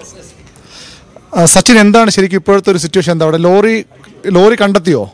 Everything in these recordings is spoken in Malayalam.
ആ, സച്ചിൻ എന്താണ് ശരിക്കും ഇപ്പോഴത്തെ ഒരു സിറ്റുവേഷൻ എന്താ അവിടെ ലോറി ലോറി കണ്ടെത്തിയോ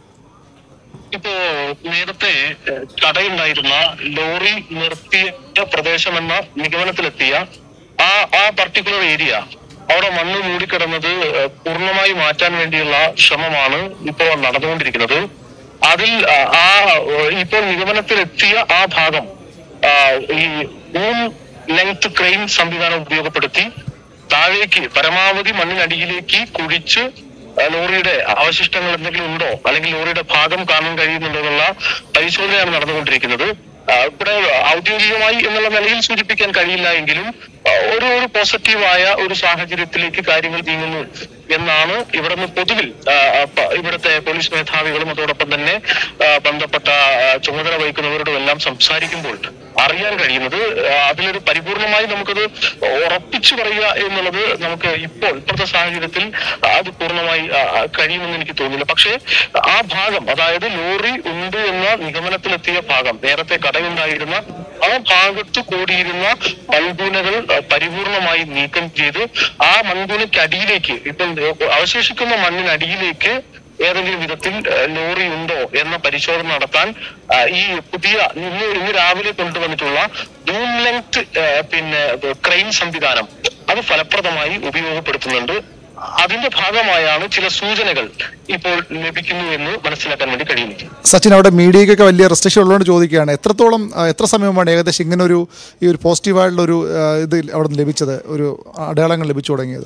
ഇപ്പോ നേരത്തെ ഏഹ്, കടയുണ്ടായിരുന്ന ലോറി നിർത്തിയ പ്രദേശമെന്ന നിഗമനത്തിലെത്തിയ ആ ആ പർട്ടിക്കുലർ ഏരിയ അവിടെ മണ്ണ് മൂടിക്കിടന്നത് ഏഹ്, പൂർണ്ണമായി മാറ്റാൻ വേണ്ടിയുള്ള ശ്രമമാണ് ഇപ്പോൾ നടന്നുകൊണ്ടിരിക്കുന്നത് അതിൽ ആ, ആ ഏഹ്, ഇപ്പോൾ നിഗമനത്തിലെത്തിയ ആ ഭാഗം ആ, ഈ മൂൺ ലെങ്ത് ക്രെയിൻ സംവിധാനം ഉപയോഗപ്പെടുത്തി താഴേക്ക് പരമാവധി മണ്ണിനടിയിലേക്ക് കുഴിച്ച് ആ, ലോറിയുടെ അവശിഷ്ടങ്ങൾ എന്തെങ്കിലും ഉണ്ടോ അല്ലെങ്കിൽ ലോറിയുടെ ഭാഗം കാണാൻ കഴിയുന്നുണ്ടോ എന്നുള്ള പരിശോധനയാണ് നടന്നുകൊണ്ടിരിക്കുന്നത് ആ, ഇവിടെ ഔദ്യോഗികമായി എന്നുള്ള നിലയിൽ സൂചിപ്പിക്കാൻ കഴിയില്ല എങ്കിലും ആ, ഒരു ഒരു പോസിറ്റീവായ ഒരു സാഹചര്യത്തിലേക്ക് കാര്യങ്ങൾ നീങ്ങുന്നു എന്നാണ് ഇവിടെ നിന്ന് പൊതുവിൽ ആ, ആ, പ- ഇവിടുത്തെ പോലീസ് മേധാവികളും അതോടൊപ്പം തന്നെ ആ, ബന്ധപ്പെട്ട ആ, ചുമതല വഹിക്കുന്നവരോടും എല്ലാം സംസാരിക്കുമ്പോൾ അറിയാൻ കഴിയുന്നത് ആ, അതിലൊരു പരിപൂർണമായി നമുക്കത് ഉറപ്പിച്ചു പറയുക എന്നുള്ളത് നമുക്ക് ഇപ്പോൾ ഇപ്പോഴത്തെ സാഹചര്യത്തിൽ അത് പൂർണ്ണമായി ആ, ആ, കഴിയുമെന്ന് എനിക്ക് തോന്നുന്നില്ല പക്ഷേ ആ ഭാഗം അതായത് ലോറി ഉണ്ട് എന്ന നിഗമനത്തിലെത്തിയ ഭാഗം നേരത്തെ കടയുണ്ടായിരുന്ന ആ ഭാഗത്ത് കൂടിയിരുന്ന മൺകൂനകൾ ആ, പരിപൂർണമായി നീക്കം ചെയ്ത് ആ മൺകൂനയ്ക്കടിയിലേക്ക് ഇപ്പോൾ അവശേഷിക്കുന്ന മണ്ണിനടിയിലേക്ക് ഏതെങ്കിലും വിധത്തിൽ ആ, ലോറി ഉണ്ടോ എന്ന പരിശോധന നടത്താൻ ആ, ഈ പുതിയ ഇന്ന് ഇന്ന് രാവിലെ കൊണ്ടുവന്നിട്ടുള്ള ഡൂം ലെങ്ത് പിന്നെ ക്രെയിൻ സംവിധാനം അത് ഫലപ്രദമായി ഉപയോഗപ്പെടുത്തുന്നുണ്ട് അതിന്റെ ഭാഗമായാണ് ചില സൂചനകൾ ഇപ്പോൾ ലഭിക്കുന്നു എന്ന് മനസ്സിലാക്കാൻ വേണ്ടി കഴിയുന്നത് സച്ചിൻ അവിടെ മീഡിയയ്ക്കൊക്കെ വലിയ റെസ്ട്രിക്ഷൻ ഉള്ളതുകൊണ്ട് ചോദിക്കുകയാണ് എത്രത്തോളം ആ, എത്ര സമയമാണ് ഏകദേശം ഇങ്ങനെ ഒരു ഈ ഒരു പോസിറ്റീവായിട്ടുള്ള ഒരു ആ, ഇത് അവിടെ നിന്ന് ലഭിച്ചത് ഒരു അടയാളങ്ങൾ ലഭിച്ചു തുടങ്ങിയത്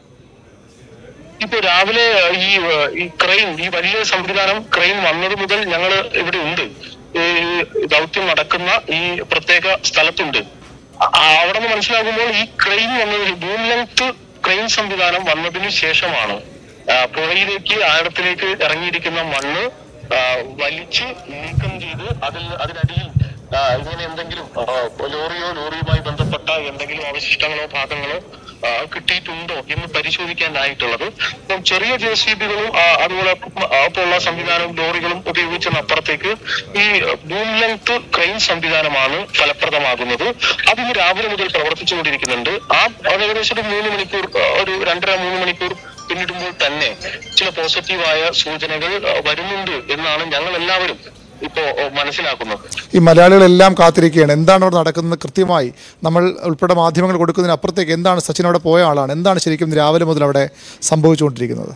ഇപ്പൊ രാവിലെ ഈ ഏഹ്, ഈ ക്രെയിൻ ഈ വലിയ സംവിധാനം ക്രെയിൻ വന്നത് മുതൽ ഞങ്ങൾ ഇവിടെ ഉണ്ട് ഈ ദൗത്യം നടക്കുന്ന ഈ പ്രത്യേക സ്ഥലത്തുണ്ട് ആ- അവിടെ നിന്ന് മനസ്സിലാകുമ്പോൾ ഈ ക്രെയിൻ വന്നതിന് ബൂം ലെങ്ത് ക്രെയിൻ സംവിധാനം വന്നതിന് ശേഷമാണ് ആ, പുഴയിലേക്ക് ആഴത്തിലേക്ക് ഇറങ്ങിയിരിക്കുന്ന മണ്ണ് ആ, വലിച്ച് നീക്കം ചെയ്ത് അതിൽ അതിനടിയിൽ ആ, ഇങ്ങനെ എന്തെങ്കിലും ആ, ലോറിയോ ലോറിയുമായി ബന്ധപ്പെട്ട എന്തെങ്കിലും അവശിഷ്ടങ്ങളോ ഭാഗങ്ങളോ ആ, കിട്ടിയിട്ടുണ്ടോ എന്ന് പരിശോധിക്കാനായിട്ടുള്ളത് അപ്പം ചെറിയ ജെ സി ബികളും അതുപോലെ ഉള്ള സംവിധാനവും ലോറികളും ഉപയോഗിച്ചതിനപ്പുറത്തേക്ക് ഈ ബൂം ലെങ്ത് ക്രെയിൻ സംവിധാനമാണ് ഫലപ്രദമാകുന്നത് അതിന് രാവിലെ മുതൽ പ്രവർത്തിച്ചുകൊണ്ടിരിക്കുന്നുണ്ട് ആ അത് ഏകദേശം ഒരു മൂന്ന് മണിക്കൂർ ആ, ഒരു രണ്ടര മൂന്ന് മണിക്കൂർ പിന്നിടുമ്പോൾ തന്നെ ചില പോസിറ്റീവായ സൂചനകൾ ആ, വരുന്നുണ്ട് എന്നാണ് ഞങ്ങൾ എല്ലാവരും ഇപ്പോ ആ, മനസ്സിലാക്കുന്നത് ഈ മലയാളികളെല്ലാം കാത്തിരിക്കുകയാണ് എന്താണ് അവിടെ നടക്കുന്നത് കൃത്യമായി നമ്മൾ ഉൾപ്പെടെ മാധ്യമങ്ങൾ കൊടുക്കുന്നതിന് അപ്പുറത്തേക്ക് എന്താണ് സച്ചിൻ അവിടെ പോയ ആളാണ് എന്താണ് ശരിക്കും ഇന്ന് രാവിലെ മുതൽ അവിടെ സംഭവിച്ചുകൊണ്ടിരിക്കുന്നത്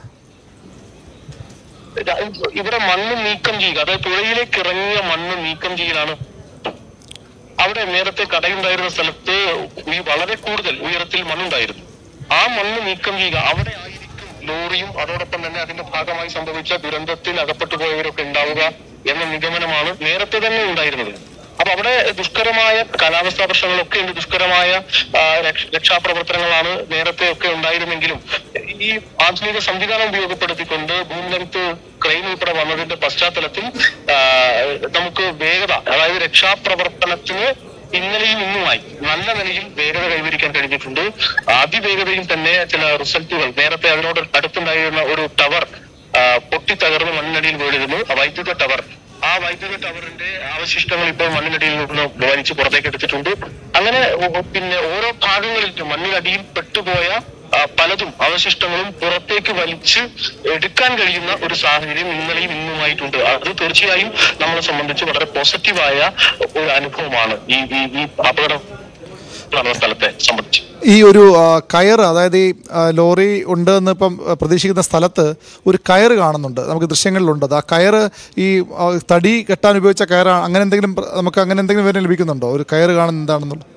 ര- ഇവിടെ മണ്ണ് നീക്കം ചെയ്യുക അതായത് പുഴയിലേക്ക് ഇറങ്ങിയ മണ്ണ് നീക്കം ചെയ്യലാണ് അവിടെ നേരത്തെ കടയുണ്ടായിരുന്ന സ്ഥലത്ത് ഈ വളരെ കൂടുതൽ ഉയരത്തിൽ മണ്ണുണ്ടായിരുന്നു ആ മണ്ണ് നീക്കം ചെയ്യുക അവിടെ ആയിരിക്കും ലോറിയും അതോടൊപ്പം തന്നെ അതിന്റെ ഭാഗമായി സംഭവിച്ച ദുരന്തത്തിൽ അകപ്പെട്ടു പോയവരൊക്കെ ഉണ്ടാവുക എന്ന നിഗമനമാണ് നേരത്തെ തന്നെ ഉണ്ടായിരുന്നത് അപ്പൊ അവിടെ ദുഷ്കരമായ കാലാവസ്ഥാ പ്രശ്നങ്ങളൊക്കെ ഉണ്ട് ദുഷ്കരമായ ആ, രക്ഷ- രക്ഷാപ്രവർത്തനങ്ങളാണ് നേരത്തെ ഒക്കെ ഉണ്ടായിരുന്നെങ്കിലും ഈ ആധുനിക സംവിധാനം ഉപയോഗപ്പെടുത്തിക്കൊണ്ട് ഭൂമിനകത്ത് ക്രെയിൻ ഉൾപ്പെടെ വന്നതിന്റെ പശ്ചാത്തലത്തിൽ ആ, നമുക്ക് വേഗത അതായത് രക്ഷാപ്രവർത്തനത്തിന് ഇന്നലെയും ഇന്നുമായി നല്ല നിലയിൽ വേഗത കൈവരിക്കാൻ കഴിഞ്ഞിട്ടുണ്ട് അതിവേഗതയിൽ തന്നെ ചില റിസൾട്ടുകൾ നേരത്തെ അതിനോട് അടുത്തുണ്ടായിരുന്ന ഒരു ടവർ ആ, പൊട്ടിത്തകർന്ന് മണ്ണിനടിയിൽ വീണിരുന്നു ആ വൈദ്യുത ടവർ ആ വൈദ്യുത ടവറിന്റെ അവശിഷ്ടങ്ങൾ ഇപ്പോൾ മണ്ണിനടിയിൽ നിന്ന് വലിച്ചു പുറത്തേക്ക് എടുത്തിട്ടുണ്ട് അങ്ങനെ ഓ- പിന്നെ ഓരോ ഭാഗങ്ങളിലും മണ്ണിനടിയിൽ പെട്ടുപോയ ആ, പലതും അവശിഷ്ടങ്ങളും പുറത്തേക്ക് വലിച്ച് എടുക്കാൻ കഴിയുന്ന ഒരു സാഹചര്യം ഇന്നലെയും ഇന്നുമായിട്ടുണ്ട് അത് തീർച്ചയായും നമ്മളെ സംബന്ധിച്ച് വളരെ പോസിറ്റീവായ ഒരു അനുഭവമാണ് ഈ ഈ ഈ അപകടം നടന്ന സ്ഥലത്തെ സംബന്ധിച്ച് ഈ ഒരു ആ, കയറ് അതായത് ഈ ആ, ലോറി ഉണ്ട് എന്ന് ഇപ്പം ആ, പ്രതീക്ഷിക്കുന്ന സ്ഥലത്ത് ഒരു കയറ് കാണുന്നുണ്ട് നമുക്ക് ദൃശ്യങ്ങളിലുണ്ട് അത് ആ കയറ് ഈ ആ, തടി കെട്ടാൻ ഉപയോഗിച്ച കയറാണ് അങ്ങനെ എന്തെങ്കിലും പ്ര- നമുക്ക് അങ്ങനെ എന്തെങ്കിലും വിവരം ലഭിക്കുന്നുണ്ടോ ഒരു കയറ് കാണുന്നത് എന്താണെന്നുള്ളത്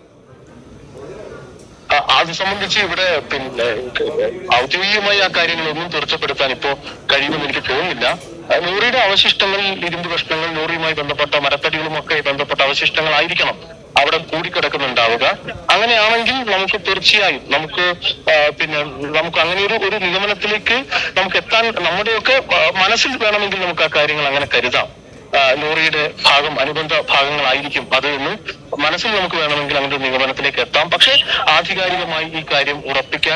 ആ, അത് സംബന്ധിച്ച് ഇവിടെ പിന്നെ ഔദ്യോഗികമായി ആ കാര്യങ്ങളൊന്നും തീർച്ചപ്പെടുത്താൻ ഇപ്പോ കഴിയുമെന്ന് എനിക്ക് തോന്നുന്നില്ല ആ, ലോറിയുടെ അവശിഷ്ടങ്ങൾ ഇരുമ്പ് കഷ്ണങ്ങൾ ലോറിയുമായി ബന്ധപ്പെട്ട മരത്തടികളുമൊക്കെ ബന്ധപ്പെട്ട അവശിഷ്ടങ്ങളായിരിക്കണം അവിടെ കൂടിക്കിടക്കുന്നുണ്ടാവുക അങ്ങനെയാണെങ്കിൽ നമുക്ക് തീർച്ചയായും നമുക്ക് ആ, പിന്നെ നമുക്ക് അങ്ങനെ ഒരു ഒരു നിഗമനത്തിലേക്ക് നമുക്ക് എത്താൻ നമ്മുടെയൊക്കെ ആ, മനസ്സിൽ വേണമെങ്കിൽ നമുക്ക് ആ കാര്യങ്ങൾ അങ്ങനെ കരുതാം ആ, ലോറിയുടെ ഭാഗം അനുബന്ധ ഭാഗങ്ങളായിരിക്കും അത് എന്ന് മനസ്സിൽ നമുക്ക് വേണമെങ്കിൽ അങ്ങനെ ഒരു നിഗമനത്തിലേക്ക് എത്താം പക്ഷേ ആധികാരികമായി ഈ കാര്യം ഉറപ്പിക്കാൻ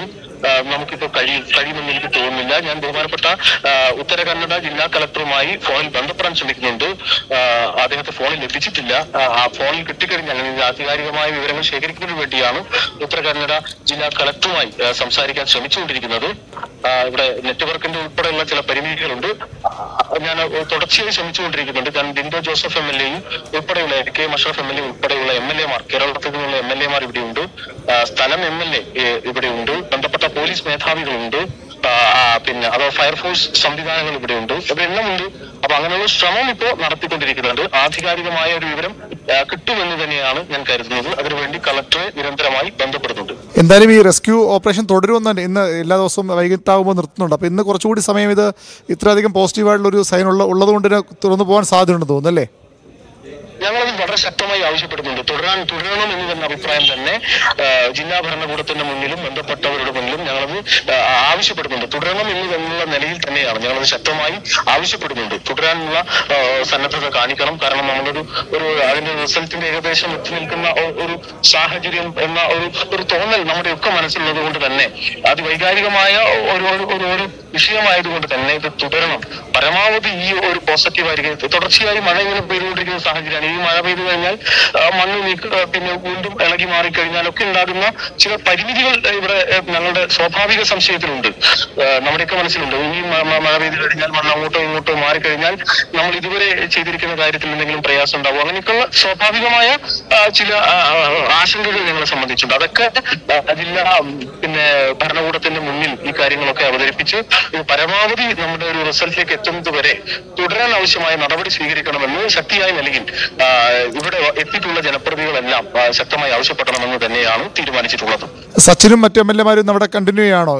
ആ, നമുക്കിപ്പോ കഴി കഴിയുമെന്ന് എനിക്ക് തോന്നുന്നില്ല ഞാൻ ബഹുമാനപ്പെട്ട ആ, ഉത്തര കന്നഡ ജില്ലാ കളക്ടറുമായി ഫോണിൽ ബന്ധപ്പെടാൻ ശ്രമിക്കുന്നുണ്ട് ആ, അദ്ദേഹത്തെ ഫോണിൽ ലഭിച്ചിട്ടില്ല ആ, ആ ഫോണിൽ കിട്ടിക്കഴിഞ്ഞാൽ അല്ലെങ്കിൽ ആധികാരികമായ വിവരങ്ങൾ ശേഖരിക്കുന്നതിന് വേണ്ടിയാണ് ഉത്തര കന്നഡ ജില്ലാ കളക്ടറുമായി ആ, സംസാരിക്കാൻ ശ്രമിച്ചുകൊണ്ടിരിക്കുന്നത് ആ, ഇവിടെ നെറ്റ്വർക്കിന്റെ ഉൾപ്പെടെയുള്ള ചില പരിമിതികളുണ്ട് ആ, ഞാൻ തുടർച്ചയായി ശ്രമിച്ചുകൊണ്ടിരിക്കുന്നുണ്ട് ഞാൻ ബിന്ദു ജോസഫ് എം എൽ എയും ഉൾപ്പെടെയുള്ള A K Musharaf M L A ഉൾപ്പെടെയുള്ള എം എൽ എമാർ കേരളത്തിൽ നിന്നുള്ള എം എൽ എമാർ ഇവിടെയുണ്ട് ആ, സ്ഥലം എം എൽ എ ഇവിടെയുണ്ട് ബന്ധപ്പെട്ട പോലീസ് മേധാവികളുണ്ട് ആ, ആ, പിന്നെ അതോ ഫയർഫോഴ്സ് സംവിധാനങ്ങൾ ഇവിടെയുണ്ട് ഇവരെല്ലാം ഉണ്ട് അപ്പൊ അങ്ങനെയുള്ള ശ്രമം ഇപ്പോൾ നടത്തിക്കൊണ്ടിരിക്കുന്നുണ്ട് ആധികാരികമായ ഒരു വിവരം ആ, കിട്ടുമെന്ന് തന്നെയാണ് ഞാൻ കരുതുന്നത് അതിനുവേണ്ടി കളക്ടറെ നിരന്തരമായി ബന്ധപ്പെടുന്നുണ്ട് എന്തായാലും ഈ റെസ്ക്യൂ ഓപ്പറേഷൻ തുടരുമെന്ന് തന്നെ ഇന്ന് എല്ലാ ദിവസവും വൈകിട്ടാകുമ്പോൾ നിർത്തുന്നുണ്ട് അപ്പോൾ ഇന്ന് കുറച്ചുകൂടി സമയം ഇത് ഇത്രയധികം പോസിറ്റീവായിട്ടുള്ള ഒരു സൈൻ ഉള്ള ഉള്ളതുകൊണ്ട് ഇതിനെ തുറന്നു പോകാൻ സാധ്യതയുണ്ടെന്ന് തോന്നുന്നു അല്ലേ ഞങ്ങളത് വളരെ ശക്തമായി ആവശ്യപ്പെടുന്നുണ്ട് തുടരാൻ തുടരണം എന്ന് തന്നെ അഭിപ്രായം തന്നെ ആ, ജില്ലാ ഭരണകൂടത്തിന്റെ മുന്നിലും ബന്ധപ്പെട്ടവരുടെ മുന്നിലും ഞങ്ങളത് ആ, ആവശ്യപ്പെടുന്നുണ്ട് തുടരണം എന്ന് എന്നുള്ള നിലയിൽ തന്നെയാണ് ഞങ്ങളത് ശക്തമായി ആവശ്യപ്പെടുന്നുണ്ട് തുടരാനുള്ള ആ, സന്നദ്ധത കാണിക്കണം കാരണം നമ്മളൊരു ഒരു അതിന്റെ റിസൾട്ടിന്റെ ഏകദേശം എത്തി നിൽക്കുന്ന ഒ- ഒരു സാഹചര്യം എന്ന ഒരു ഒരു തോന്നൽ നമ്മുടെ ഒക്കെ മനസ്സിലുള്ളത് കൊണ്ട് തന്നെ അതിവൈകാരികമായ ഒരു ഒരു- ഒരു ഒരു വിഷയമായതുകൊണ്ട് തന്നെ ഇത് തുടരണം പരമാവധി ഈ ഒരു പോസിറ്റീവ് ആയിരിക്കും തുടർച്ചയായി മഴ ഇങ്ങനെ പെയ്തുകൊണ്ടിരിക്കുന്ന സാഹചര്യമാണ് ഈ മഴ പെയ്തു കഴിഞ്ഞാൽ ആ, മണ്ണ് നീക്ക പിന്നെ വീണ്ടും ഇളകി മാറിക്കഴിഞ്ഞാൽ ഒക്കെ ഉണ്ടാകുന്ന ചില പരിമിതികൾ ആ, ഇവിടെ ആ, ഞങ്ങളുടെ സ്വാഭാവിക സംശയത്തിലുണ്ട് ആ, നമ്മുടെയൊക്കെ മനസ്സിലുണ്ട് ഈ മ- മ- മഴ പെയ്തു കഴിഞ്ഞാൽ മണ്ണ് അങ്ങോട്ടോ ഇങ്ങോട്ടോ മാറിക്കഴിഞ്ഞാൽ നമ്മൾ ഇതുവരെ ചെയ്തിരിക്കുന്ന കാര്യത്തിൽ എന്തെങ്കിലും പ്രയാസം ഉണ്ടാവും അങ്ങനെയൊക്കെയുള്ള സ്വാഭാവികമായ ആ, ചില ആ, ആ, ആശങ്കകൾ ഞങ്ങളെ സംബന്ധിച്ചുണ്ട് അതൊക്കെ ആ, ജില്ലാ ഉം, പിന്നെ ഭരണകൂടത്തിന്റെ മുന്നിൽ ഈ കാര്യങ്ങളൊക്കെ അവതരിപ്പിച്ച് ഇത് പരമാവധി നമ്മുടെ ഒരു റിസൾട്ടിലേക്ക് എത്തുന്നത് വരെ തുടരാൻ ആവശ്യമായ നടപടി സ്വീകരിക്കണമെന്ന് ശക്തിയായ നിലയിൽ ആ, ഇവിടെ എത്തിയിട്ടുള്ള ജനപ്രതിനിധികളെല്ലാം ആ, ശക്തമായി ആവശ്യപ്പെടണമെന്ന് തന്നെയാണ് തീരുമാനിച്ചിട്ടുള്ളത് സച്ചിനും മറ്റു എം എൽ എമാരും അവിടെ കണ്ടിന്യൂ ചെയ്യാണോ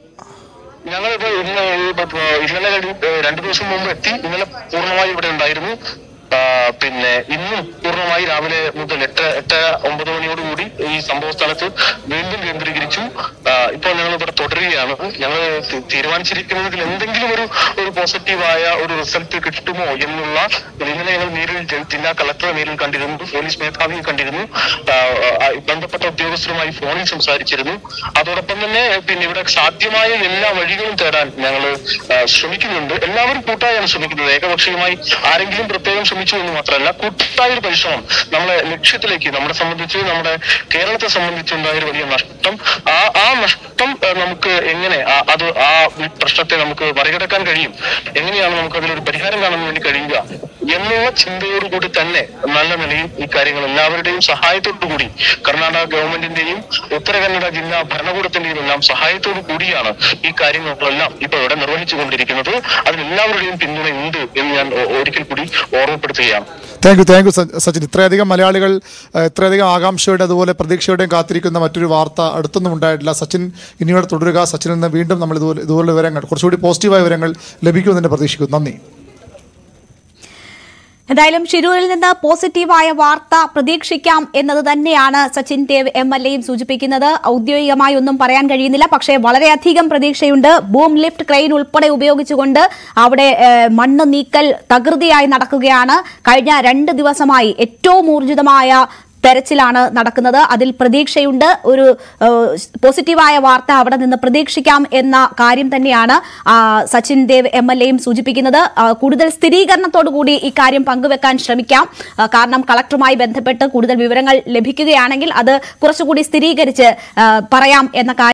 ഞങ്ങളിപ്പോ ഇന്ന് ഇപ്പൊ ഇന്നലെ കഴിഞ്ഞ് രണ്ടു ദിവസം മുമ്പ് എത്തി ഇന്നലെ പൂർണ്ണമായി ഇവിടെ ഉണ്ടായിരുന്നു ആ, പിന്നെ ഇന്നും പൂർണ്ണമായി രാവിലെ മുതൽ എട്ട് എട്ട് ഒമ്പത് മണിയോടുകൂടി ഈ സംഭവ സ്ഥലത്ത് വീണ്ടും കേന്ദ്രീകരിച്ചു ആ, ഇപ്പോൾ ഞങ്ങൾ ഇവിടെ തുടരുകയാണ് ഞങ്ങൾ തി- തീരുമാനിച്ചിരിക്കുന്നതിൽ എന്തെങ്കിലും ഒരു ഒരു പോസിറ്റീവായ ഒരു റിസൾട്ട് കിട്ടുമോ എന്നുള്ള ഇന്നലെ ഞങ്ങൾ നേരിൽ ജ- ജില്ലാ കളക്ടറെ നേരിൽ കണ്ടിരുന്നു പോലീസ് മേധാവിയെ കണ്ടിരുന്നു ആ, ആ, ബന്ധപ്പെട്ട ഉദ്യോഗസ്ഥരുമായി ഫോണിൽ സംസാരിച്ചിരുന്നു അതോടൊപ്പം തന്നെ പിന്നെ ഇവിടെ സാധ്യമായ എല്ലാ വഴികളും തേടാൻ ഞങ്ങൾ ശ്രമിക്കുന്നുണ്ട് എല്ലാവരും കൂട്ടായാണ് ശ്രമിക്കുന്നത് ഏകപക്ഷീയമായി ആരെങ്കിലും പ്രത്യേകം ശ്രമിച്ചു എന്ന് മാത്രമല്ല കൂട്ടായ ഒരു പരിശ്രമം നമ്മളെ ലക്ഷ്യത്തിലേക്ക് നമ്മളെ സംബന്ധിച്ച് നമ്മുടെ കേരളത്തെ സംബന്ധിച്ചുണ്ടായ ഒരു വലിയ നഷ്ടം ആ ആ നഷ്ടം ആ, നമുക്ക് എങ്ങനെ ആ- അത് ആ പ്രശ്നത്തെ നമുക്ക് മറികടക്കാൻ കഴിയും എങ്ങനെയാണ് നമുക്ക് അതിലൊരു പരിഹാരം കാണാൻ വേണ്ടി കഴിയുക എന്നുള്ള ചിന്തയോടുകൂടി തന്നെ നല്ല നിലയിൽ ഈ കാര്യങ്ങൾ എല്ലാവരുടെയും സഹായത്തോടു കൂടി കർണാടക ഗവൺമെന്റിന്റെയും ഉത്തര കന്നഡ ജില്ലാ ഭരണകൂടത്തിന്റെയും എല്ലാം സഹായത്തോടു കൂടിയാണ് ഈ കാര്യങ്ങളെല്ലാം ഇപ്പോൾ ഇവിടെ നിർവഹിച്ചു കൊണ്ടിരിക്കുന്നത് അതിലെല്ലാവരുടെയും പിന്തുണയുണ്ട് എന്ന് ഞാൻ ഒ- ഒരിക്കൽ കൂടി ഓർമ്മപ്പെടുത്തുകയാണ് thank you thank you Sachin ഇത്രയധികം മലയാളികൾ ഏഹ്, ഇത്രയധികം ആകാംക്ഷയോടെ അതുപോലെ പ്രതീക്ഷയോടെയും കാത്തിരിക്കുന്ന മറ്റൊരു വാർത്ത അടുത്തൊന്നും ഉണ്ടായിട്ടില്ല സച്ചിൻ ഇനിയോടെ തുടരുക സച്ചിനിൽ നിന്ന് വീണ്ടും നമ്മൾ ഇതുപോലെ ഇതുപോലെ വിവരങ്ങൾ കുറച്ചുകൂടി പോസിറ്റീവായ വിവരങ്ങൾ ലഭിക്കുമെന്ന് തന്നെ പ്രതീക്ഷിക്കുന്നു നന്ദി എന്തായാലും ഷിരൂരിൽ നിന്ന് പോസിറ്റീവായ വാർത്ത പ്രതീക്ഷിക്കാം എന്നത് തന്നെയാണ് സച്ചിൻ ദേവ് എം എൽ എയും സൂചിപ്പിക്കുന്നത് ഔദ്യോഗികമായി ഒന്നും പറയാൻ കഴിയുന്നില്ല പക്ഷേ വളരെയധികം പ്രതീക്ഷയുണ്ട് ബൂം ലിഫ്റ്റ് ക്രെയിൻ ഉൾപ്പെടെ ഉപയോഗിച്ചുകൊണ്ട് അവിടെ ഏഹ്, മണ്ണ് നീക്കൽ തകൃതിയായി നടക്കുകയാണ് കഴിഞ്ഞ രണ്ട് ദിവസമായി ഏറ്റവും ഊർജിതമായ തെരച്ചിലാണ് നടക്കുന്നത് അതിൽ പ്രതീക്ഷയുണ്ട് ഒരു ഏഹ്, പോസിറ്റീവായ വാർത്ത അവിടെ നിന്ന് പ്രതീക്ഷിക്കാം എന്ന കാര്യം തന്നെയാണ് ആ, സച്ചിൻ ദേവ് എം എൽ എയും സൂചിപ്പിക്കുന്നത് ആ, കൂടുതൽ സ്ഥിരീകരണത്തോടുകൂടി ഈ കാര്യം പങ്കുവെക്കാൻ ശ്രമിക്കാം ആ, കാരണം കളക്ടറുമായി ബന്ധപ്പെട്ട് കൂടുതൽ വിവരങ്ങൾ ലഭിക്കുകയാണെങ്കിൽ അത് കുറച്ചുകൂടി സ്ഥിരീകരിച്ച് ആ, പറയാം എന്ന കാര്യം